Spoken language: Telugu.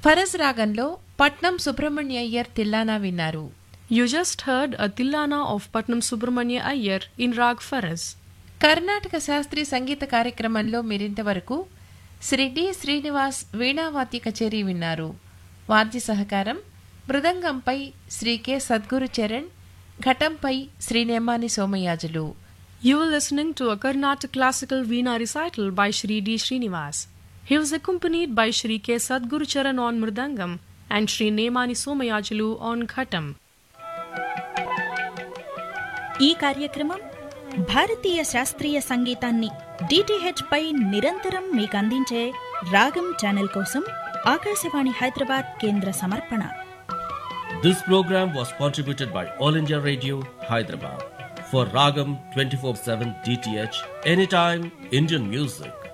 ఫరజ్ రాగంలో పట్నం సుబ్రహ్మణ్య అయ్యర్ తిల్లానా విన్నారు You just heard a Tillana of Patnam Subramanya Iyer in Rag Faraz. Karnataka శాస్త్రీయ సంగీత కార్యక్రమంలో మీరింతవరకు శ్రీ డి శ్రీనివాస్ వీణావాద్య కచేరీ విన్నారు వాద్య సహకారం మృదంగంపై శ్రీ కె సద్గురు చరణ్ ఘటంపై Shri Nemani Somayajulu You were listening to a Karnataka classical Veena recital by Shri D. Srinivas. He was accompanied by Shri K. Sadguru Charan on Mridangam and Shri Nemani Somayajalu on Ghatam. ఈ కార్యక్రమం భారతీయ శాస్త్రీయ సంగీతాన్ని డిటిహెచ్ పై నిరంతరం మీకు అందించే రాగం ఛానల్ కోసం ఆకాశవాణి హైదరాబాద్ కేంద్ర సమర్పణ This program was contributed by All India Radio, Hyderabad. For Ragam 24 7 DTH, anytime Indian music.